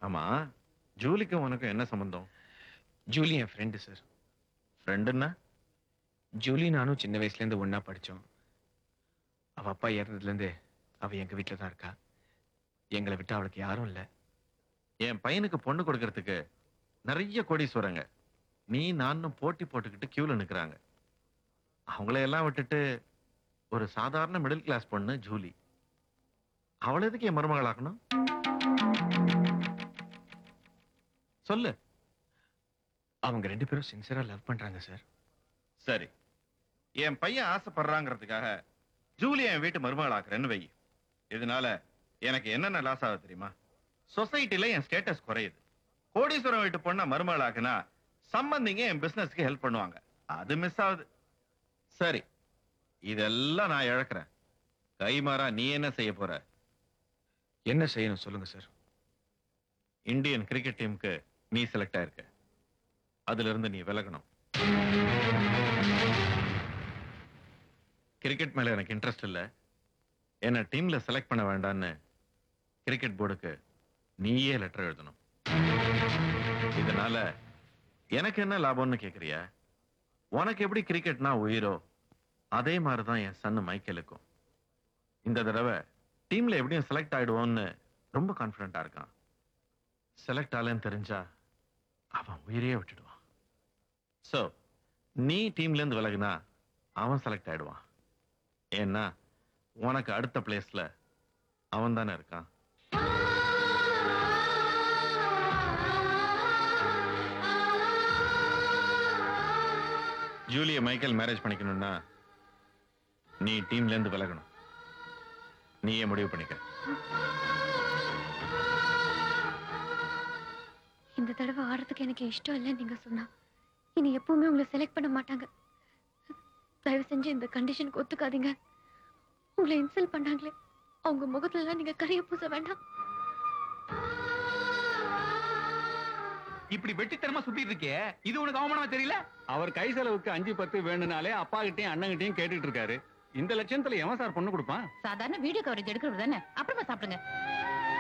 ஆமா ஜூலிக்கும் உனக்கும் என்ன சம்பந்தம் ஜூலி என் ஃப்ரெண்டு சார் ஃப்ரெண்டுன்னா ஜூலி நானும் சின்ன வயசுல இருந்து ஒண்ணா படிச்சோம் அவ அப்பா இறந்ததுல இருந்து அவ எங்க வீட்டில் தான் இருக்கா எங்களை விட்டு அவளுக்கு யாரும் இல்ல என் பையனுக்கு பொண்ணு கொடுக்கறதுக்கு நிறைய கோடீஸ்வரங்க நீ நானும் போட்டி போட்டுக்கிட்டு கியூல நிக்கிறாங்க அவங்களையெல்லாம் விட்டுட்டு ஒரு சாதாரண மிடில் கிளாஸ் பொண்ணு ஜூலி அவளை எதுக்கு என் மருமகளாக்கணும் சொல்லு அவங்க ரெண்டு பேரும் சின்சியரா லவ் பண்றாங்க சார் சரி என் பையன் ஆசைப்படுறாங்கிறதுக்காக ஜூலி என் வீட்டு மருமகளாக்குறேன்னு வை இதனால எனக்கு என்னென்ன லாஸ் ஆகுது தெரியுமா சொசைட்டில என் ஸ்டேட்டஸ் குறையுது கோடீஸ்வரம் வீட்டு பொண்ண மருமகளாக்குனா சம்பந்திங்க என் பிசினஸ்க்கு ஹெல்ப் பண்ணுவாங்க அது மிஸ் ஆகுது சரி இதெல்லாம் நான் இழக்கிறேன் கைமாறா நீ என்ன செய்ய போற என்ன செய்யணும் சொல்லுங்க சார் இந்தியன் கிரிக்கெட் டீமுக்கு நீ செலக்ட் ஆயிருக்க அதுல இருந்து நீ விலகணும் கிரிக்கெட் மேல எனக்கு இன்ட்ரெஸ்ட் இல்ல என்ன டீம்ல செலக்ட் பண்ண வேண்டாம்னு கிரிக்கெட் போர்டுக்கு நீயே லெட்டர் எழுதணும் இதனால எனக்கு என்ன லாபம்னு கேக்குறியா உனக்கு எப்படி கிரிக்கெட்னா உயிரோ அதே மாதிரி தான் என் சன்னு மைக்கேலுக்கும் இந்த தடவை டீம்ல எப்படியும் செலக்ட் ஆயிடுவோன்னு ரொம்ப கான்ஃபிடென்ட்டா இருக்கான் செலக்ட் ஆகலன்னு தெரிஞ்சா அவன் உயிரையே விட்டுடுவான் சோ நீ டீம்ல இருந்து விலகுனா அவன் செலக்ட் ஆயிடுவான் ஏன்னா உனக்கு அடுத்த பிளேஸ்ல அவன் தானே இருக்கான் ஜூலிய மைக்கேல் மேரேஜ் பண்ணிக்கணும்னா நீ டீம்ல இருந்து விலகணும் நீயே முடிவு பண்ணிக்க இந்த தடவை ஆடுறதுக்கு எனக்கு இஷ்டம் இல்லைன்னு நீங்க சொன்னா இனி எப்பவுமே உங்களை செலக்ட் பண்ண மாட்டாங்க தயவு செஞ்சு இந்த கண்டிஷனுக்கு ஒத்துக்காதீங்க உங்களை இன்சல்ட் பண்ணாங்களே அவங்க முகத்துல எல்லாம் நீங்க கரிய பூச வேண்டாம் இப்படி வெட்டித்தனமா சுத்திட்டு இருக்கே இது உனக்கு அவமானமா தெரியல அவர் கை செலவுக்கு அஞ்சு பத்து வேணும்னாலே அப்பா கிட்டயும் அண்ணங்கிட்டயும் கேட்டுட்டு இருக்காரு இந்த லட்சணத்துல எவன் சார் பொண்ணு கொடுப்பான் சாதாரண வீடியோ கவரேஜ் எடுக்கிறது தானே அப்புறமா சாப்பிடுங்க